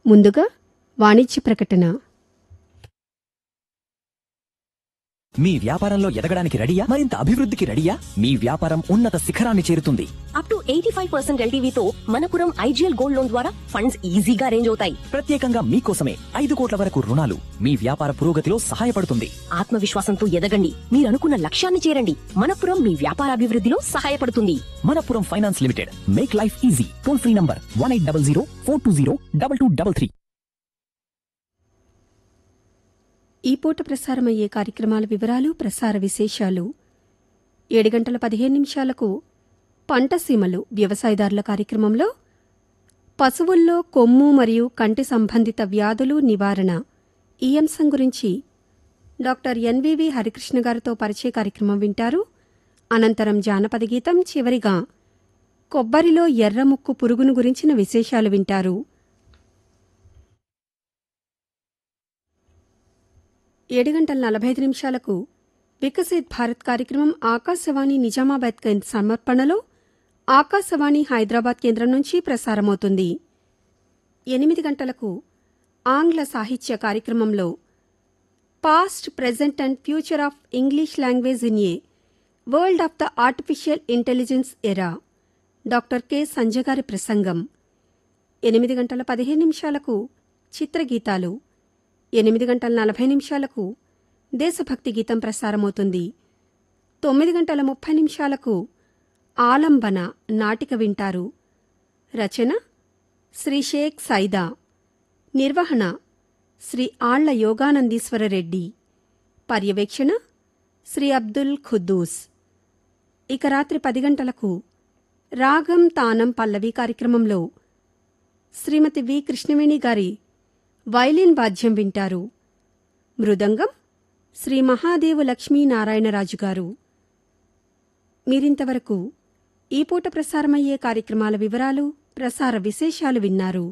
ముందుగా వాణిజ్య ప్రకటన మీ వ్యాపారంలో ఎదగడానికి రెడీయా మరింత అభివృద్ధికి రెడీయా మీ వ్యాపారం ఉన్నత శిఖరాన్ని చేరుతుంది up to eighty five percent ఎల్టీవీతో మనపురం ఐజీఎల్ గోల్డ్ లోన్ ద్వారా ఫండ్స్ ఈజీగా అరేంజ్ అవుతాయి ప్రత్యేకంగా మీకోసమే ఐదు కోట్ల వరకు రుణాలు మీ వ్యాపార పురోగతిలో సహాయపడుతుంది ఆత్మవిశ్వాసంతో ఎదగండి మీరు అనుకున్న లక్ష్యాన్ని చేరండి మనపురం మీ వ్యాపారాభివృద్ధిలో సహాయపడుతుంది Manappuram finance limited make life easy toll free number one eight double zero four two zero double two double three ఈ పూట ప్రసారమయ్యే కార్యక్రమాల వివరాలు ప్రసార విశేషాలు ఏడు గంటల పదిహేను నిమిషాలకు పంట సీమలు వ్యవసాయదారుల కార్యక్రమంలో పశువుల్లో కొమ్ము మరియు కంటి సంబంధిత వ్యాధులు నివారణ ఈ అంశం గురించి డాక్టర్ ఎన్వివి హరికృష్ణ గారితో పరిచయ కార్యక్రమం వింటారు అనంతరం జానపద గీతం చివరిగా కొబ్బరిలో ఎర్రముక్కు పురుగును గురించిన విశేషాలు వింటారు ఏడు గంటల నలభై ఐదు నిమిషాలకు వికసిత్ భారత్ కార్యక్రమం ఆకాశవాణి నిజామాబాద్ కేంద్ర సమర్పణలో ఆకాశవాణి హైదరాబాద్ కేంద్రం నుంచి ప్రసారమవుతుంది ఎనిమిది గంటలకు ఆంగ్ల సాహిత్య కార్యక్రమంలో past present and future of English language in a world of the artificial intelligence era doctor K Sanjay గారి ప్రసంగం ఎనిమిది గంటల పదిహేను నిమిషాలకు చిత్రగీతాలు ఎనిమిది గంటల నలభై నిమిషాలకు దేశభక్తి గీతం ప్రసారమవుతుంది తొమ్మిది గంటల ముప్పై నిమిషాలకు ఆలంబన నాటిక వింటారు రచన శ్రీ షేక్ సైదా నిర్వహణ శ్రీ ఆళ్ల యోగానందీశ్వర రెడ్డి పర్యవేక్షణ శ్రీ అబ్దుల్ ఖుద్దూస్ ఇక రాత్రి పది గంటలకు రాగం తానం పల్లవి కార్యక్రమంలో శ్రీమతి వి కృష్ణవేణి గారి వైలిన్ వాద్యం వింటారు మృదంగం శ్రీ మహాదేవు లక్ష్మీనారాయణరాజు గారు మీరింతవరకు ఈ పూట ప్రసారమయ్యే కార్యక్రమాల వివరాలు ప్రసార విశేషాలు విన్నారు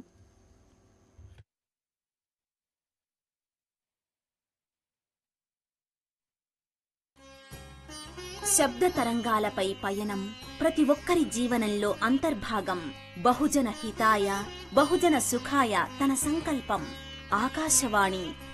శబ్ద తరంగాలపై పయనం ప్రతి ఒక్కరి జీవనంలో అంతర్భాగం బహుజన హితాయ బహుజన సుఖాయ తన సంకల్పం ఆకాశవాణి